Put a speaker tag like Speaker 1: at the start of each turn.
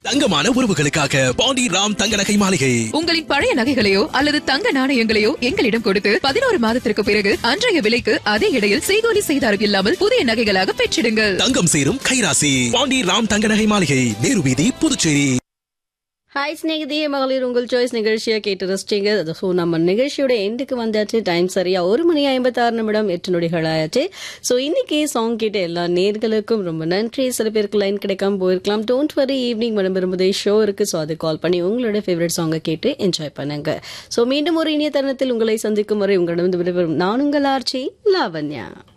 Speaker 1: தங்கமான உறவுகளுக்காக பாண்டி ராம் தங்க நகை மாளிகை
Speaker 2: உங்களின் பழைய நகைகளையோ அல்லது தங்க நாணயங்களையோ எங்களிடம் கொடுத்து பதினோரு மாதத்திற்கு பிறகு அன்றைய விலைக்கு அதே இடையில் செய்கூலி செய்தாரம் இல்லாமல் புதிய நகைகளாக பெற்றிடுங்கள்
Speaker 1: தங்கம் சேரும் கைராசி பாண்டி ராம் தங்க நகை மாளிகை நேரு வீதி புதுச்சேரி
Speaker 3: ஹாய் ஸ்நேகிதியே மகளிர் உங்கள் சாய்ஸ் நிகழ்ச்சியை கேட்டு ரசிச்சிங்க ஸோ நம்ம நிகழ்ச்சியோட எண்டுக்கு வந்தாச்சு டைம் சரியா ஒரு மணி ஐம்பத்தாறு நிமிடம் எட்டு நொடிகள் ஆயாச்சு ஸோ இன்னைக்கு சாங் கேட்ட எல்லா நேர்களுக்கும் ரொம்ப நன்றி சில பேருக்கு லைன் கிடைக்காம போயிருக்கலாம் டோன்ட் வரி ஈவினிங் மனம் விரும்புதே ஷோ இருக்கு ஸோ அது கால் பண்ணி உங்களோட ஃபேவரட் சாங்கை கேட்டு என்ஜாய் பண்ணுங்க ஸோ மீண்டும் ஒரு இனிய தருணத்தில் உங்களை சந்திக்கும் வரை உங்களிடம் விடைபெறும் நான் உங்கள் ஆர்ச்சி லாவண்யா